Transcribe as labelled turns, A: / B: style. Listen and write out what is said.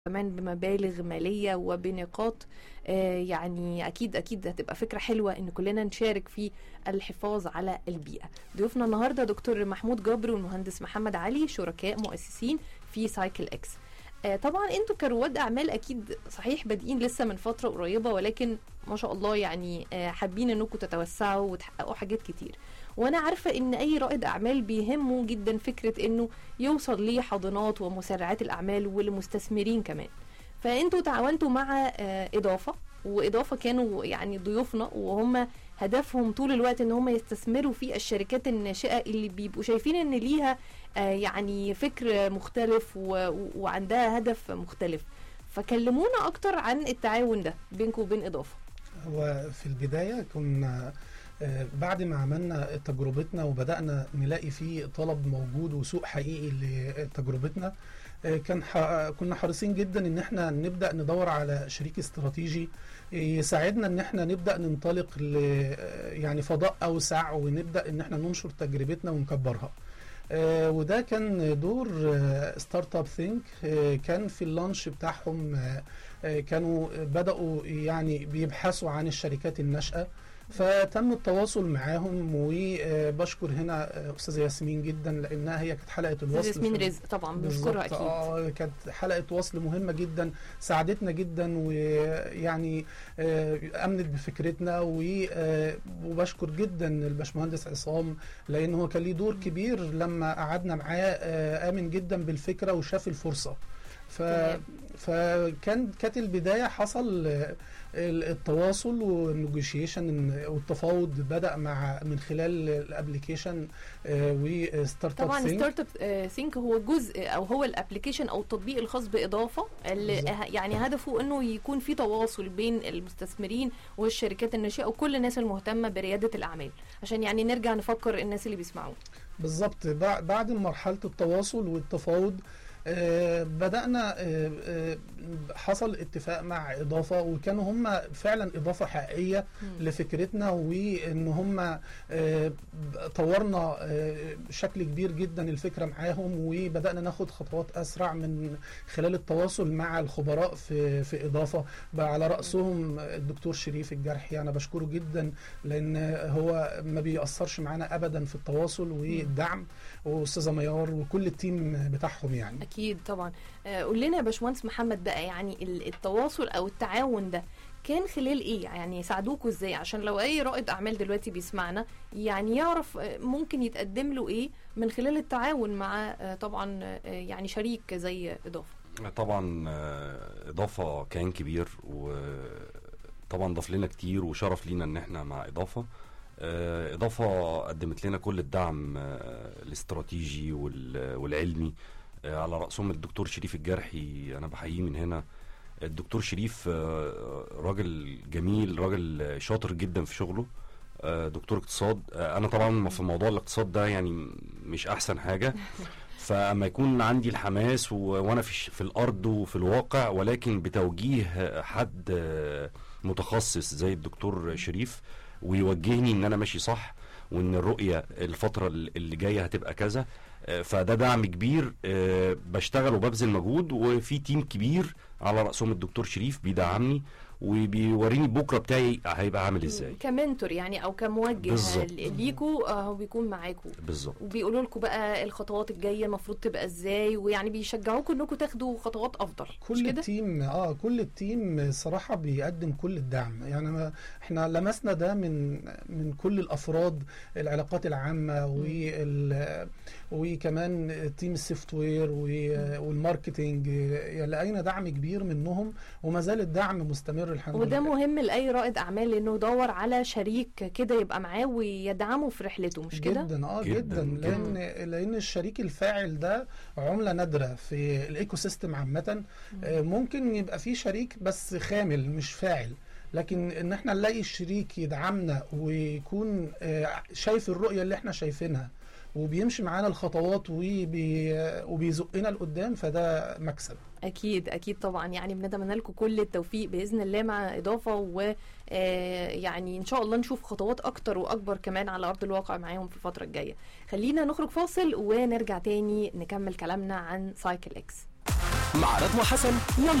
A: كمان بمبالغ مالية وبنقاط آه، يعني أكيد أكيد هتبقى فكرة حلوة إن كلنا نشارك في الحفاظ على البيئة ضيوفنا النهاردة دكتور محمود جبر والمهندس محمد علي شركاء مؤسسين في سايكل إكس آه، طبعا انتوا كرواد اعمال اكيد صحيح بادئين لسه من فتره قريبه ولكن ما شاء الله يعني آه، حابين انكم تتوسعوا وتحققوا حاجات كتير وانا عارفه ان اي رائد اعمال بيهمه جدا فكره انه يوصل لحاضنات ومسرعات الاعمال والمستثمرين كمان فانتوا تعاونتوا مع آه، اضافه واضافه كانوا يعني ضيوفنا وهم هدفهم طول الوقت ان هم يستثمروا في الشركات الناشئه اللي بيبقوا شايفين ان ليها آه، يعني فكر مختلف و- و- وعندها هدف مختلف فكلمونا اكتر عن التعاون ده بينكم وبين اضافه
B: هو في البداية كنا آه، بعد ما عملنا تجربتنا وبدأنا نلاقي فيه طلب موجود وسوق حقيقي لتجربتنا آه، كان ح- كنا حريصين جدا ان احنا نبدأ ندور على شريك استراتيجي يساعدنا ان احنا نبدأ ننطلق ل آه، يعني فضاء اوسع ونبدأ ان احنا ننشر تجربتنا ونكبرها آه، وده كان دور ستارت اب ثينك كان في اللانش بتاعهم آه، آه، كانوا بدأوا يعني بيبحثوا عن الشركات الناشئة فتم التواصل معاهم وبشكر هنا آه، استاذه ياسمين جدا لانها هي كانت حلقه
A: استاذ
B: الوصل
A: ياسمين
B: في-
A: رزق طبعا
B: بالظبط
A: بنشكرها اكيد
B: اه كانت حلقه وصل مهمه جدا ساعدتنا جدا ويعني آه، امنت بفكرتنا و- آه، وبشكر جدا الباشمهندس عصام لان هو كان ليه دور كبير لما قعدنا معاه آه، امن جدا بالفكره وشاف الفرصه ف
A: تمام.
B: فكان كانت البدايه حصل آه، ال- التواصل والنيجوشيشن والتفاوض بدا مع من خلال الابلكيشن وستارت اب
A: طبعا
B: ثينك.
A: ستارت اب ثينك هو جزء او هو الابلكيشن او التطبيق الخاص باضافه اللي
B: بالظبط.
A: ه- يعني هدفه انه يكون في تواصل بين المستثمرين والشركات الناشئه وكل الناس المهتمه برياده الاعمال عشان يعني نرجع نفكر الناس اللي بيسمعونا
B: بالظبط بع- بعد مرحلة التواصل والتفاوض آه، بدأنا آه، آه، حصل اتفاق مع إضافة وكانوا هم فعلا إضافة حقيقية لفكرتنا وإن هم آه، طورنا آه، بشكل كبير جدا الفكرة معاهم وبدأنا ناخد خطوات أسرع من خلال التواصل مع الخبراء في في إضافة بقى على رأسهم الدكتور شريف الجرحي أنا بشكره جدا لأن هو ما بيأثرش معانا أبدا في التواصل والدعم وأستاذة ميار وكل التيم بتاعهم يعني
A: اكيد طبعا آه، قول لنا يا باشمهندس محمد بقى يعني ال- التواصل او التعاون ده كان خلال ايه يعني ساعدوكوا ازاي عشان لو اي رائد اعمال دلوقتي بيسمعنا يعني يعرف آه، ممكن يتقدم له ايه من خلال التعاون مع آه، طبعا آه، يعني شريك زي اضافه
C: طبعا آه، اضافه كيان كبير وطبعا ضاف لنا كتير وشرف لينا ان احنا مع اضافه آه، اضافه قدمت لنا كل الدعم آه، الاستراتيجي وال- والعلمي آه، على راسهم الدكتور شريف الجرحي انا بحييه من هنا الدكتور شريف آه، راجل جميل راجل شاطر جدا في شغله آه، دكتور اقتصاد آه، انا طبعا في موضوع الاقتصاد ده يعني مش احسن حاجه فاما يكون عندي الحماس و... وانا في, ش... في الارض وفي الواقع ولكن بتوجيه حد آه، متخصص زي الدكتور شريف ويوجهني ان انا ماشي صح وان الرؤيه الفتره اللي جايه هتبقى كذا آه، فده دعم كبير آه، بشتغل وببذل مجهود وفي تيم كبير على راسهم الدكتور شريف بيدعمني وبيوريني بكره بتاعي هيبقى عامل ازاي
A: كمنتور يعني او كموجه
C: بالظبط.
A: ليكوا آه، هو بيكون معاكوا
C: بالظبط
A: وبيقولوا لكم بقى الخطوات الجايه المفروض تبقى ازاي ويعني بيشجعوكم انكم تاخدوا خطوات افضل مش
B: كل
A: كده
B: التيم اه كل التيم صراحه بيقدم كل الدعم يعني ما احنا لمسنا ده من من كل الافراد العلاقات العامه وال وكمان تيم السوفت وير و- والماركتينج يعني لقينا دعم كبير منهم وما زال الدعم مستمر الحمد
A: وده
B: لله
A: مهم لاي رائد اعمال انه يدور على شريك كده يبقى معاه ويدعمه في رحلته مش كده
B: جدا اه
C: جداً،
B: جدا,
C: جداً.
B: لان لان الشريك الفاعل ده عمله نادره في الايكو سيستم عامه آه، ممكن يبقى في شريك بس خامل مش فاعل لكن ان احنا نلاقي الشريك يدعمنا ويكون آه، شايف الرؤيه اللي احنا شايفينها وبيمشي معانا الخطوات وبي وبيزقنا لقدام فده مكسب
A: اكيد اكيد طبعا يعني بنتمنى لكم كل التوفيق باذن الله مع اضافه و آه، يعني ان شاء الله نشوف خطوات اكتر واكبر كمان على ارض الواقع معاهم في الفتره الجايه خلينا نخرج فاصل ونرجع تاني نكمل كلامنا عن سايكل اكس
D: مع رضوى حسن يلا